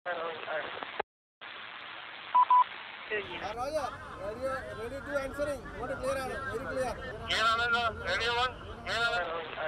Roger, radio, ready to answering. What clear ആണ് very clear. ഏതാണല്ലോ radio one ഏതാണ്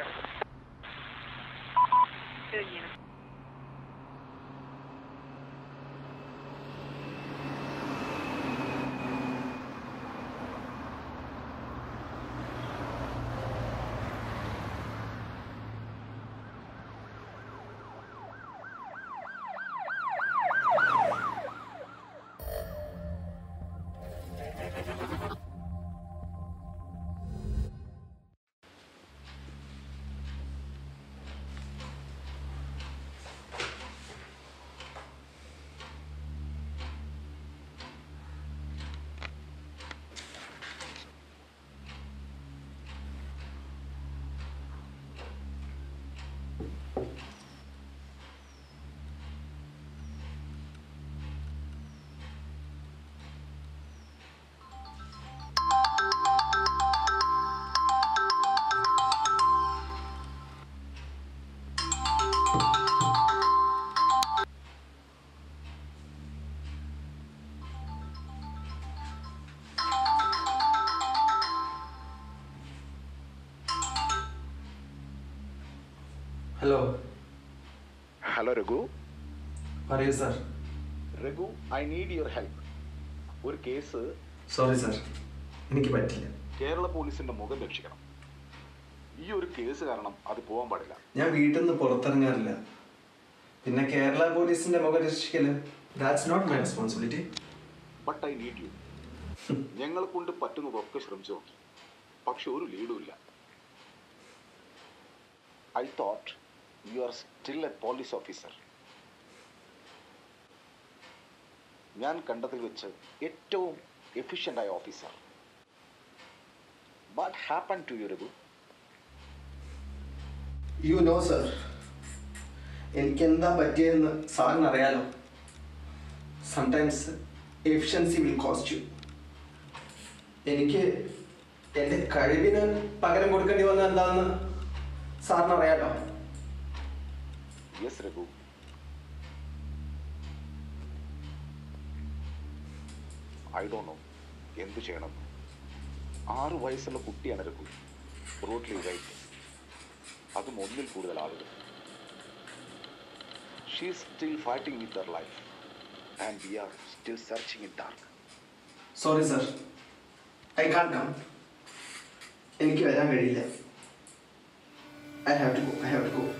hello hello Raghu പറയൂ sir Raghu I need your help ഒരു case sorry sir എനിക്ക് പറ്റില്ല കേരള പോലീസിന്റെ മുഖം രക്ഷിക്കണം ഈ ഒരു കേസ് കാരണം അത് പോകാൻ പാടില്ല ഞാൻ വീട്ടിൽ നിന്ന് പുറത്തിറങ്ങാറില്ല പിന്നെ കേരള പോലീസിന്റെ മുഖം രക്ഷിക്കല് that's not my responsibility but I need you ഞങ്ങളെ കൊണ്ട് പറ്റുന്നതൊക്കെ ശ്രമിച്ചു നോക്കി പക്ഷെ ഒരു ലീഡും ഇല്ല I thought you are still a police officer ഞാൻ കണ്ടതിൽ വെച്ച് ഏറ്റവും എഫിഷ്യൻ്റ് ആയ officer what happen to you Raghu you know sir എനിക്ക് എന്താ പറ്റിയതെന്ന് സാറിന് അറിയാലോ sometimes efficiency will cost you എനിക്ക് എൻ്റെ കഴിവിന് പകരം കൊടുക്കേണ്ടി വന്ന എന്താണെന്ന് സാറിന് അറിയാലോ yes Raghu I do know എന്ത് ചെയ്യണം ആറ് വയസ്സുള്ള കുട്ടിയാണ് രഘു ബ്രോഡ്ലി റൈറ്റ് അതും ഒന്നിൽ കൂടുതൽ ആളുകൾ she still fighting with their life and we are still searching in dark sorry sir I can't come എനിക്ക് വരാൻ കഴിയില്ല I have to go I have to go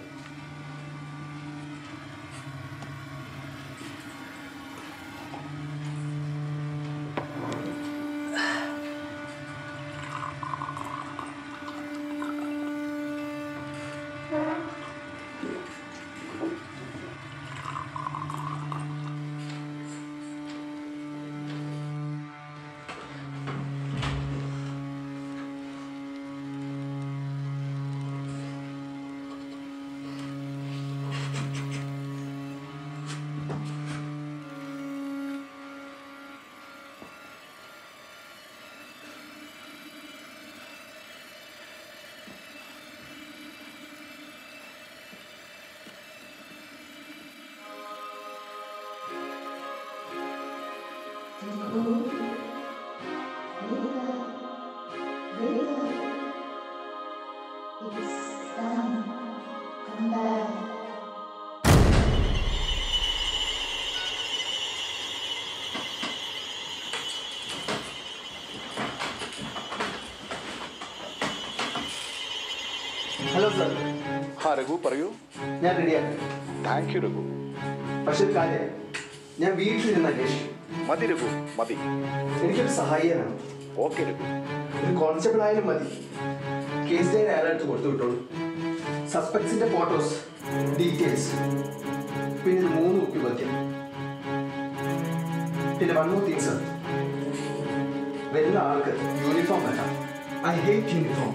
It's done. Come back. Hello sir ഹാ രഘു പറയൂ ഞാൻ റെഡിയാണ് thank you Raghu പക്ഷെ ഒരു കാര്യം ഞാൻ വീട്ടിലിരുന്ന് അന്വേഷിക്കും മതി രഘു മതി എനിക്കൊരു സഹായം വേണം ഓക്കെ രഘു ഒരു കോൺസ്റ്റബിൾ ആയാലും മതി കേസ് ഡയറി അയാളടുത്ത് കൊടുത്തു വിട്ടോളൂ സസ്പെക്ട്സിന്റെ ഫോട്ടോസ് ഡീറ്റെയിൽസ് പിന്നെ ഒരു മൂന്ന് കുപ്പി മദ്യം പിന്നെ വൺ മോർ തിങ്സ് വരുന്ന ആൾക്ക് യൂണിഫോം വേണം ഐ ഹേറ്റ് യൂണിഫോം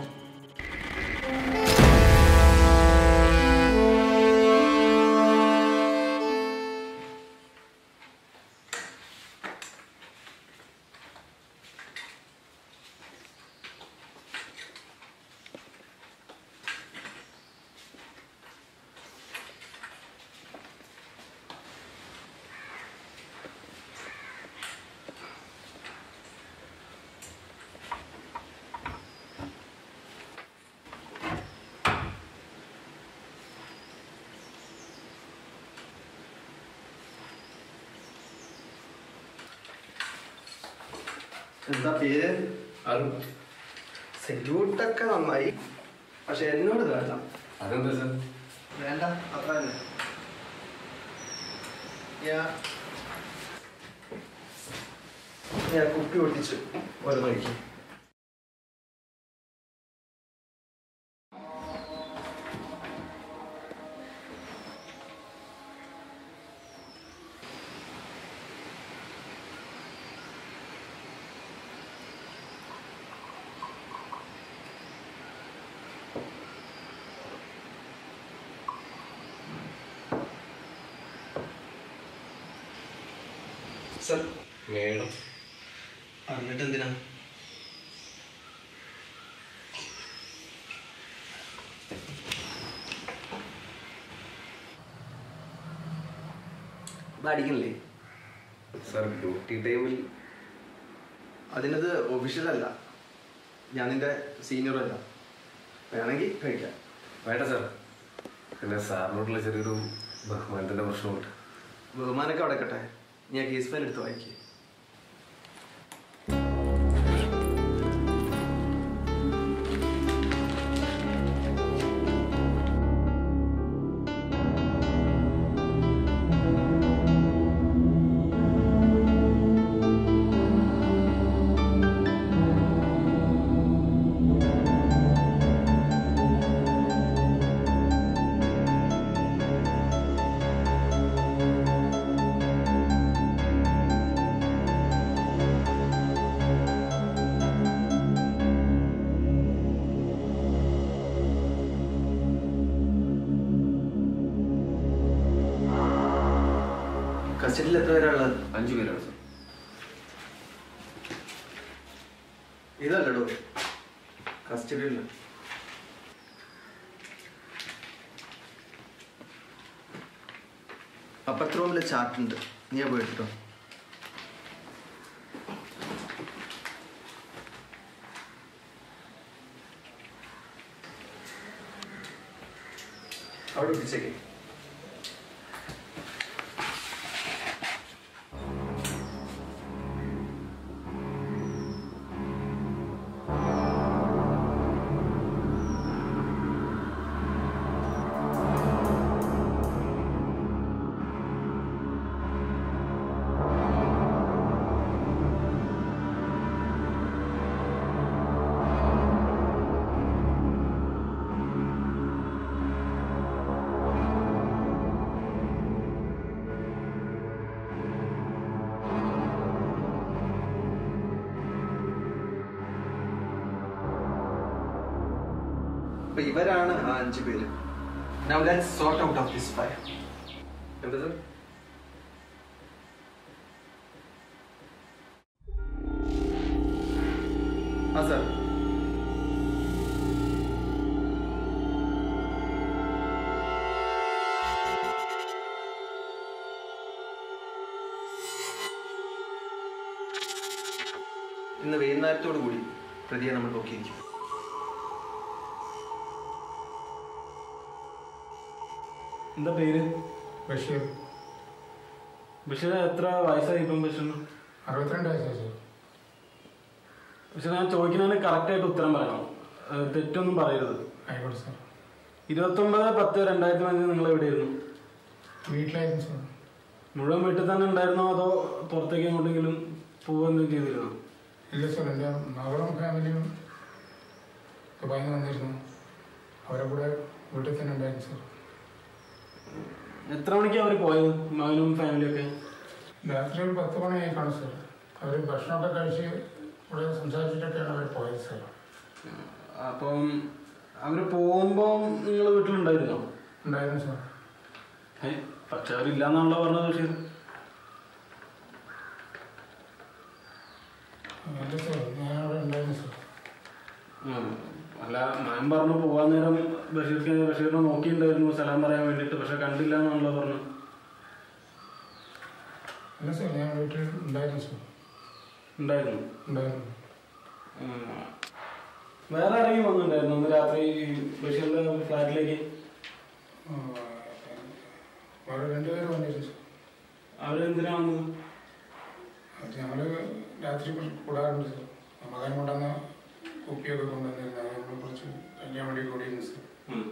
എന്താ പേര് അരുൺ സെല്യൂട്ടൊക്കെ നന്നായി പക്ഷെ എന്നോട് ഇത് വേണ്ട അതെന്താ സാർ വേണ്ട അത്ര തന്നെ ഞാൻ ഞാൻ കുപ്പി ഒട്ടിച്ചു ഒരു മണിക്ക് സർ മേഡം എന്നിട്ട് എന്തിനാ ഇത് അടിക്കണില്ലേ സാർ ഡ്യൂട്ടി ടൈമിൽ അതിനത് ഒഫീഷ്യൽ അല്ല ഞാൻ നിന്റെ സീനിയർ അല്ല വേണമെങ്കിൽ കഴിക്കാം വേണ്ട സാർ പിന്നെ സാറിനോടുള്ള ചെറിയൊരു ബഹുമാനത്തിൻ്റെ പ്രശ്നമുണ്ട് ബഹുമാനൊക്കെ അടക്കട്ടെ ഞാൻ കേസ് ഫയൽ എടുത്ത് വായിക്കേ കസ്റ്റഡിയിൽ എത്ര പേരാ ഉള്ളത് അഞ്ചു പേരാണ് സാർ ഇതല്ലടോ കസ്റ്റഡിയിൽ അപ്പുറത്തെ റൂമിൽ ചാർട്ട് ഉണ്ട് നീ പോയി എടുത്തിട്ടോ അവിടെ ഒപ്പിച്ചേക്കേ അപ്പൊ ഇവരാണ് ആ അഞ്ചു പേര് Now let's sort out of this fire. എന്താ സാർ ആ സാർ ഇന്ന് വൈകുന്നേരത്തോടു കൂടി പ്രതിയെ നമ്മൾ നോക്കിയിരിക്കും എന്താ പേര് ബഷീർ ബഷീർ എത്ര വയസ്സായി ഇപ്പം ബഷീറിന് അറുപത്തിരണ്ട് വയസ്സായി സാർ ബഷീർ ഞാൻ ചോദിക്കുന്നതിന് കറക്റ്റായിട്ട് ഉത്തരം പറയണം ഏഹ് തെറ്റൊന്നും പറയരുത് ആയിക്കോട്ടെ സാർ ഇരുപത്തൊമ്പത് പത്ത് രണ്ടായിരത്തി പതിനഞ്ച് നിങ്ങൾ എവിടെയായിരുന്നു വീട്ടിലായിരുന്നു സാർ മുഴുവൻ വീട്ടിൽ തന്നെ ഉണ്ടായിരുന്നോ അതോ പുറത്തേക്ക് എങ്ങോട്ടെങ്കിലും പോവുകയെങ്കിലും ചെയ്തിരുന്നോ ഇല്ല സാർ എൻ്റെ മകളും ഫാമിലിയും ദുബായിൽ നിന്ന് വന്നിരുന്നു അവരെ കൂടെ വീട്ടിൽ തന്നെ ഉണ്ടായിരുന്നു സാർ എത്ര മണിക്കാണ് അവർ പോയത് മകനും ഫാമിലിയൊക്കെ രാത്രി ഒരു പത്ത് മണിയായി കാണും സാർ അവർ ഭക്ഷണമൊക്കെ കഴിച്ച് ഇവിടെ സംസാരിച്ചിട്ടൊക്കെയാണ് അവർ പോയത് സാർ അപ്പം അവർ പോകുമ്പോൾ നിങ്ങൾ വീട്ടിലുണ്ടായിരുന്നോ ഉണ്ടായിരുന്നു സാർ ഏ പക്ഷെ അവരില്ലാന്നാണല്ലോ പറഞ്ഞത് ബഷീർ അല്ല സാർ ഞാൻ അവിടെ ഉണ്ടായിരുന്നു സാർ ഉം. അല്ല ഞാൻ പറഞ്ഞു പോവാൻ നേരം ബഷീർക്ക് ബഷീറിനെ നോക്കിയിട്ടുണ്ടായിരുന്നു സലാം പറയാൻ വേണ്ടിയിട്ട് പക്ഷെ കണ്ടില്ല എന്നാണല്ലോ പറഞ്ഞു അല്ല സാർ ഞാൻ വീട്ടിൽ ഉണ്ടായിരുന്നു സാർ ഉണ്ടായിരുന്നു ഉണ്ടായിരുന്നു ഉം. വേറെ ആരെങ്കിലും വന്നിട്ടുണ്ടായിരുന്നു അന്ന് രാത്രി ഈ ബഷീറിന്റെ ഫ്ലാറ്റിലേക്ക് ആ, അവർ രണ്ടുപേരും വന്നിരുന്നു സാർ അവരെന്തിനാ വന്നത് അത് ഞങ്ങൾ രാത്രി കൂടാറുണ്ട് സാർ മകൻ കൊണ്ടുവന്ന കുപ്പിയൊക്കെ കൊണ്ടുവന്നിരുന്നു അത് നമ്മൾ കുറച്ച് കഴിക്കാൻ വേണ്ടി കൂടിയിരുന്നു സാർ ഉം.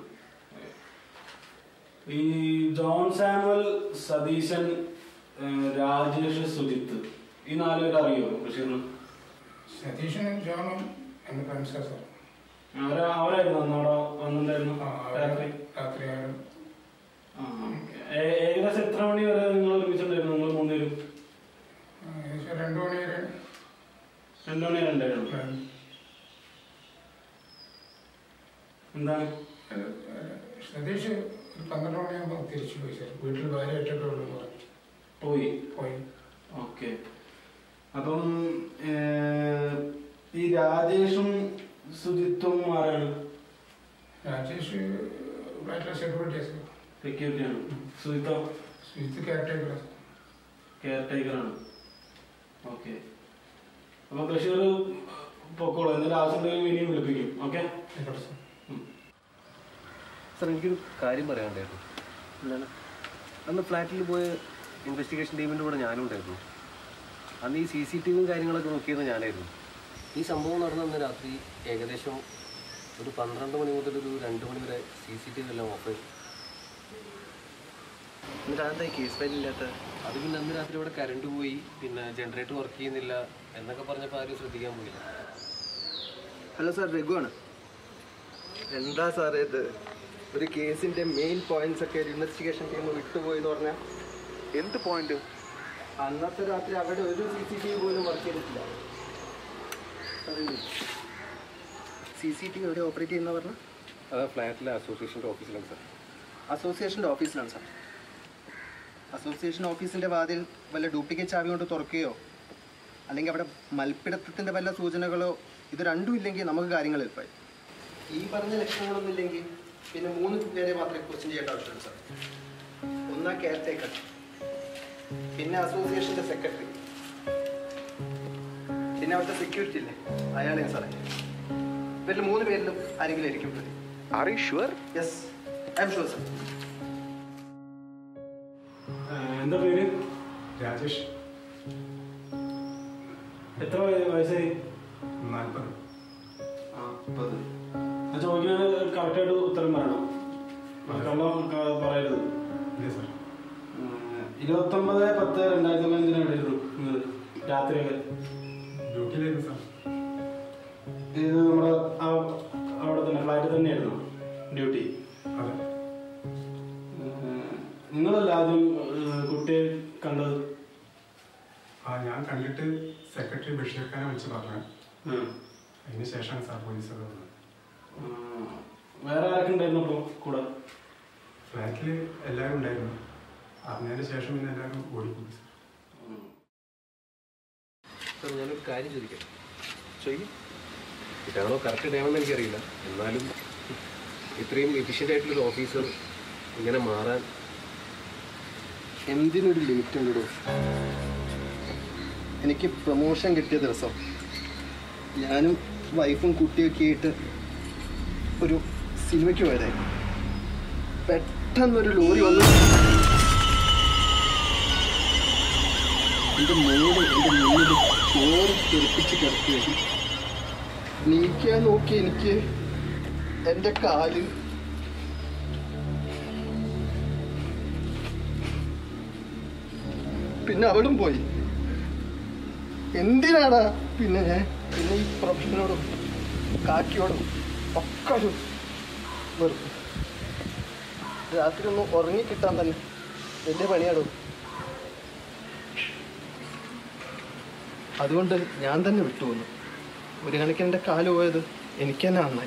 ഈ ജോൺ സാമുവൽ സതീശൻ ഏഹ്, രാജേഷ് സുജിത്ത് ഈ നാലുപേരെ അറിയോ ബഷീറിന് സതീഷനും ജോണും എൻ്റെ ഫ്രണ്ട്സാണ് സാർ അവരെ അവരായിരുന്നു അന്നവിടെ വന്നിട്ടുണ്ടായിരുന്നു ആ, അവര് രാത്രി രാത്രി ആയാലും ആ, ഓക്കേ. ഏ- ഏകദേശം എത്ര മണി വരെ നിങ്ങൾ ഒരുമിച്ചുണ്ടായിരുന്നു നിങ്ങൾ മൂന്നുപേരും ആ, ഏകദേശം രണ്ടു മണി വരെ രണ്ടു മണി വരെ ഉണ്ടായിരുന്നു ഉണ്ടായിരുന്നു. എന്താണ് ഏഹ്, ഏഹ്, സതീഷ് ഒരു പന്ത്രണ്ട് മണിയാകുമ്പോൾ തിരിച്ചു പോയി സാർ വീട്ടിൽ ഭാര്യ ഒറ്റൊക്കെ ഉള്ളൂ എന്ന് പറഞ്ഞു പോയി പോയി ഓക്കെ അപ്പം ഏഹ്, ഈ രാജേഷും സുജിത്തും ആരാണ് രാജേഷ് ഫ്ലാറ്റിലെ സെക്യൂരിറ്റിയാണ് സാർ സെക്യൂരിറ്റിയാണ് സുജിത്തോ സുജിത്ത് കെയർടേക്കറാണ് സാർ കെയർ ടേക്കറാണ് ഓക്കെ അപ്പൊ ബഷീർ പൊക്കോളൂ എന്തെങ്കിലും ആവശ്യം ഉണ്ടെങ്കിൽ ഇനിയും വിളിപ്പിക്കും ഓക്കെ ആയിക്കോട്ടെ സാർ സാർ എനിക്കൊരു കാര്യം പറയാനുണ്ടായിരുന്നു എന്താണ് അന്ന് ഫ്ലാറ്റിൽ പോയ ഇൻവെസ്റ്റിഗേഷൻ ടീമിൻ്റെ കൂടെ ഞാനും ഉണ്ടായിരുന്നു അന്ന് ഈ സി സി ടി വിയും കാര്യങ്ങളൊക്കെ നോക്കിയത് ഞാനായിരുന്നു ഈ സംഭവം നടന്ന അന്ന് രാത്രി ഏകദേശം ഒരു പന്ത്രണ്ട് മണി മുതൽ ഒരു രണ്ട് മണി വരെ സി സി ടി വി എല്ലാം ഓഫ് ആയിരുന്നു എന്നിട്ട് അതെന്താ കേസ് ഫയൽ ഇല്ലാത്ത അത് പിന്നെ അന്ന് രാത്രി ഇവിടെ കറണ്ട് പോയി പിന്നെ ജനറേറ്റർ വർക്ക് ചെയ്യുന്നില്ല എന്നൊക്കെ പറഞ്ഞപ്പോൾ ആരും ശ്രദ്ധിക്കാൻ പോയില്ല ഹലോ സാർ രഘുവാണ് എന്താ സാർ ഇത് ഒരു കേസിന്റെ മെയിൻ പോയിന്റ്സ് ഒക്കെ ഒരു ഇൻവെസ്റ്റിഗേഷൻ ടീം വിട്ടുപോയി എന്ന് പറഞ്ഞാൽ എന്ത് പോയിന്റ് അന്നത്തെ രാത്രി അവിടെ ഒരു സി സി ടി വി പോലും വർക്ക് ചെയ്തിട്ടില്ല സി സി ടി വി എവിടെ ഓപ്പറേറ്റ് ചെയ്യുന്ന പറഞ്ഞ അത് ഫ്ലാറ്റിലെ അസോസിയേഷൻ്റെ ഓഫീസിലാണ് സാർ അസോസിയേഷൻ്റെ ഓഫീസിലാണ് സാർ അസോസിയേഷൻ ഓഫീസിൻ്റെ വാതിൽ വല്ല ഡ്യൂപ്ലിക്കേറ്റ് ചാവി കൊണ്ട് തുറക്കുകയോ അല്ലെങ്കിൽ അവിടെ മൽപ്പിടുത്തത്തിൻ്റെ വല്ല സൂചനകളോ ഇത് രണ്ടും ഇല്ലെങ്കിൽ നമുക്ക് കാര്യങ്ങൾ എളുപ്പമായി ഈ പറഞ്ഞ ലക്ഷണങ്ങളൊന്നും ഇല്ലെങ്കിൽ പിന്നെ മൂന്ന് പേരെ മാത്രമേ ക്വസ്റ്റ്യൻ ചെയ്യേണ്ട ആവശ്യമുള്ളൂ സാർ ഒന്നാ കെയർ ടേക്കർ പിന്നെ അസോസിയേഷൻ്റെ സെക്രട്ടറി പിന്നെ അവിടുത്തെ സെക്യൂരിറ്റി ഇല്ലേ അയാളെയും സാറേ ഇവരിൽ മൂന്ന് പേരിലും ആരെങ്കിലും ആയിരിക്കും പ്രതി are you sure yes I am sure sir എന്താ പേര് രാജേഷ് എത്ര വയ- വയസ്സായി നാൽപ്പത് മുപ്പത് ഞാൻ ചോദിക്കുന്നത് കറക്റ്റായിട്ട് ഉത്തരം പറയണം കള്ളം ക- പറയരുത് ഇല്ല സാർ ഉം, ഇരുപത്തൊമ്പത് പത്ത് രണ്ടായിരത്തി പതിനഞ്ചിന് എവിടെയായിരുന്നു നിങ്ങൾ രാത്രിയൊക്കെ ഡ്യൂട്ടിയിലായിരുന്നു സാർ ഇത് നമ്മുടെ ആ അവിടെ തന്നെ ഫ്ലാറ്റിൽ തന്നെയായിരുന്നു ഡ്യൂട്ടി അതെ ഉം, നിങ്ങളല്ല ആദ്യം ഉം, കുട്ടിയെ കണ്ടത് ആ ഞാൻ കണ്ടിട്ട് സെക്രട്ടറി ബഷീർ ഖാനെ വിളിച്ച് പറഞ്ഞു ഉം. അതിന് ശേഷമാണ് സാർ പോലീസൊക്കെ വന്നത് ഉം. വേറെ ആരൊക്കെ ഉണ്ടായിരുന്നു അപ്പോൾ കൂടെ ഫ്ലാറ്റിൽ എല്ലാവരും ഉണ്ടായിരുന്നു അറിഞ്ഞതിന് ശേഷം പിന്നെ എല്ലാവരും ഓടിപ്പോയി സാർ സാർ ഞാനൊരു കാര്യം ചോദിക്കാം ചോദിക്കും ഇതാണോ കറക്റ്റ് ടൈമെന്ന് എനിക്കറിയില്ല എന്നാലും ഇത്രയും എഫിഷ്യൻ്റ് ആയിട്ടുള്ളൊരു ഓഫീസർ ഇങ്ങനെ മാറാൻ എന്തിനൊരു ലിമിറ്റ് ഉണ്ടോ എനിക്ക് പ്രൊമോഷൻ കിട്ടിയ ദിവസം ഞാനും വൈഫും കുട്ടിയൊക്കെ ആയിട്ട് ഒരു സിനിമയ്ക്ക് പോയതായിരുന്നു പെട്ടെന്നൊരു ലോറി വന്നു എൻ്റെ മോട് എൻ്റെ മുന്നിൽ ചോറ് തെറിപ്പിച്ച് കിടക്കുകയായിരുന്നു നീക്കാൻ നോക്കി എനിക്ക് എൻ്റെ കാല് പിന്നെ അവളും പോയി എന്തിനാടാ പിന്നെ ഞാൻ പിന്നെ ഈ പ്രൊഫഷനോടും കാക്കിയോടും ഒക്കെ ഒരു വെറുപ്പ് രാത്രി ഒന്ന് ഉറങ്ങിക്കിട്ടാൻ തന്നെ വലിയ പണിയാടും അതുകൊണ്ട് ഞാൻ തന്നെ വിട്ടുപോന്നു ഒരു കണക്കിന് എൻ്റെ കാല് പോയത് എനിക്ക് തന്നെ നന്നായി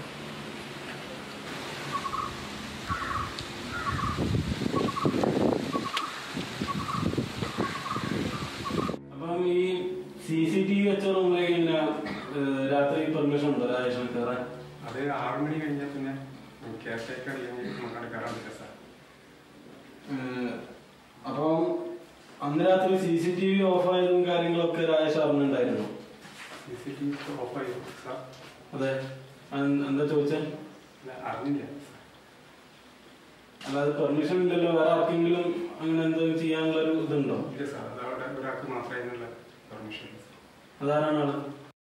അപ്പം ഈ സി സി ടി വി വെച്ച റൂമിലേക്ക് പിന്നെ ഏഹ്, രാത്രി പെർമിഷൻ ഉണ്ടോ രാജേഷിന് കയറാൻ അത് ആറ് മണി കഴിഞ്ഞാൽ പിന്നെ കെയർ ടേക്കർ അല്ലെങ്കിൽ നമുക്കവിടെ കയറാൻ പറ്റില്ല സാർ ഏഹ്, അപ്പം അന്ന് രാത്രി C C T V off ആയതും കാര്യങ്ങളൊക്കെ രാജേഷ് അറിഞ്ഞിട്ടുണ്ടായിരുന്നു സി സി ടി വി ഓഫായി സാർ അതെ അൻ- എന്താ ചോദിച്ചേ അല്ല അറിഞ്ഞില്ല അല്ലാതെ പെർമിഷൻ ഇല്ലല്ലോ വേറെ ആർക്കെങ്കിലും അങ്ങനെ എന്തെങ്കിലും ചെയ്യാനുള്ള ഒരു ഇതുണ്ടോ ഇല്ല സാർ അത് അവിടെ ഒരാൾക്ക് മാത്രമേ അതിനുള്ള പെർമിഷൻ അതാരാണ് ആള്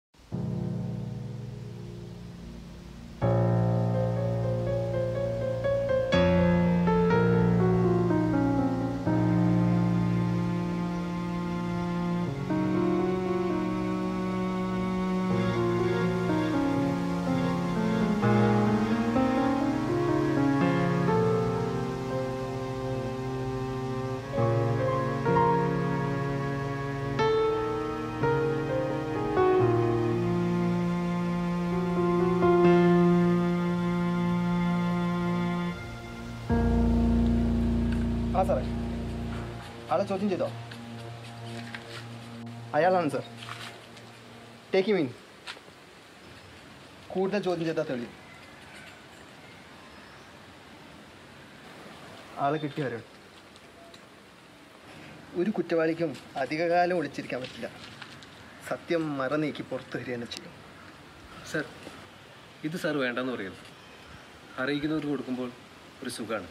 ആ സാറേ ആളെ ചോദ്യം ചെയ്തോ അയാളാണ് സാർ ടേക്ക് മീൻ കൂടുതൽ ചോദ്യം ചെയ്താൽ തെളി ആളെ കിട്ടിയവരാണ് ഒരു കുറ്റവാളിക്കും അധികകാലം ഒളിച്ചിരിക്കാൻ പറ്റില്ല സത്യം മറനീക്കി പുറത്തു വരിക തന്നെ ചെയ്യും സർ ഇത് സാർ വേണ്ടെന്ന് പറയുന്നു അറിയിക്കുന്നവർക്ക് കൊടുക്കുമ്പോൾ ഒരു സുഖമാണ്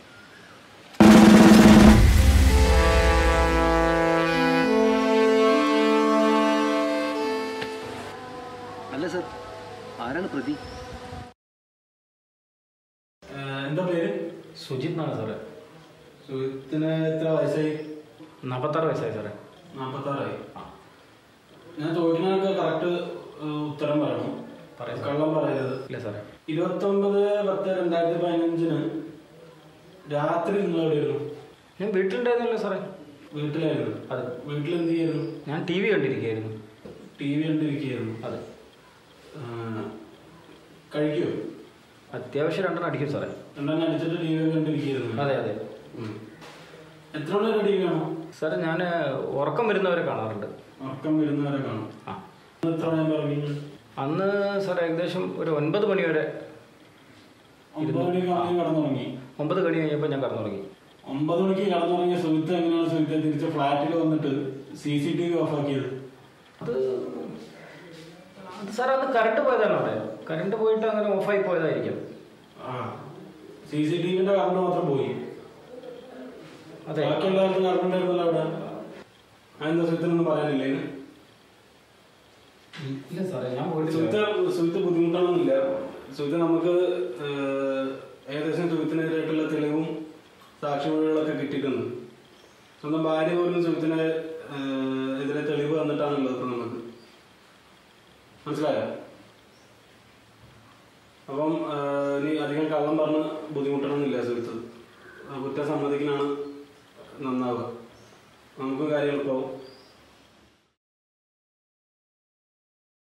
അല്ല സർ ആരാണ് പ്രതി ഏഹ്, എന്താ പേര് സുജിത് എന്നാണ് സാറേ സുഹൃത്തിന് എത്ര വയസ്സായി നാൽപ്പത്താറ് വയസ്സായി സാറേ നാൽപ്പത്താറായി ഞാൻ ചോദിക്കുന്നതൊക്കെ കറക്റ്റ് ഉത്തരം പറയണം പറയാം സാർ. കള്ളം പറയരുത് ഇല്ല സാറേ ഇരുപത്തൊമ്പത് പത്ത് രണ്ടായിരത്തി പതിനഞ്ചിന് രാത്രി നിങ്ങൾ എവിടെയായിരുന്നു ഞാൻ വീട്ടിലുണ്ടായിരുന്നല്ലോ സാറേ വീട്ടിലായിരുന്നു അതെ വീട്ടിൽ എന്ത് ചെയ്യായിരുന്നു ഞാൻ ടി വി കണ്ടിരിക്കുകയായിരുന്നു ടി വി കണ്ടിരിക്കുകയായിരുന്നു അതെ കഴിക്കുമോ അത്യാവശ്യം രണ്ടെണ്ണം അടിക്കും സാറേ രണ്ടെണ്ണം അടിച്ചിട്ട് ടി വി കണ്ടിരിക്കുകയായിരുന്നു അതെ അതെ ഉം. എത്ര മണി ടി വി കാണും സാറേ ഞാൻ ഉറക്കം വരുന്നവരെ കാണാറുണ്ട് ഉറക്കം വരുന്നവരെ കാണും ആ ഇന്ന് എത്ര മണി പറഞ്ഞു അന്ന് സാർ ഏകദേശം ഒരു ഒൻപത് മണി വരെ ഒമ്പത് മണിക്ക് ആദ്യം കടന്നുറങ്ങി ഒമ്പത് മണി കഴിഞ്ഞപ്പോൾ ഞാൻ കടന്നു തുടങ്ങി ഒമ്പത് മണിക്ക് കടന്നുറങ്ങിയ സുഹൃത്ത് എങ്ങനെയാണ് സുഹൃത്തെ തിരിച്ച് ഫ്ലാറ്റിൽ വന്നിട്ട് C C T V off ആക്കിയത് അത് അത് സാർ അന്ന് കറണ്ട് പോയതാണ് അവിടെ കറണ്ട് പോയിട്ട് അങ്ങനെ ഓഫായി പോയതായിരിക്കും ആ സി സി ടി വിന്റെ കറണ്ട് മാത്രം പോയി അതെ ബാക്കി എല്ലാവർക്കും കറണ്ട് ഉണ്ടായിരുന്നല്ലോ അവിടെ അതെന്താ സുഹൃത്തിനൊന്നും പറയാനില്ലേ ഇതിന്? ഇല്ല സാറേ ഞാൻ പോയിട്ടില്ല സുഹൃത്ത് സുഹൃത്ത് ബുദ്ധിമുട്ടാണെന്നില്ല സുഹൃത്ത് നമുക്ക് ഏഹ്, ഏകദേശം സുഹൃത്തിനെതിരായിട്ടുള്ള തെളിവും സാക്ഷിമൊഴികളൊക്കെ കിട്ടിയിട്ടുണ്ട് സ്വന്തം ഭാര്യ പോലും സുഹൃത്തിന് ഏഹ്, എതിരെ തെളിവ് തന്നിട്ടാണുള്ളത് ഇപ്പൊ നമുക്ക് മനസ്സിലായോ അപ്പം ഏഹ്, ഇനി അധികം കള്ളം പറഞ്ഞ് ബുദ്ധിമുട്ടണമെന്നില്ല സുഹൃത്ത് ആ കുറ്റം സമ്മതിക്കണാണ് നന്നാവുക നമുക്കും കാര്യം എളുപ്പമാവും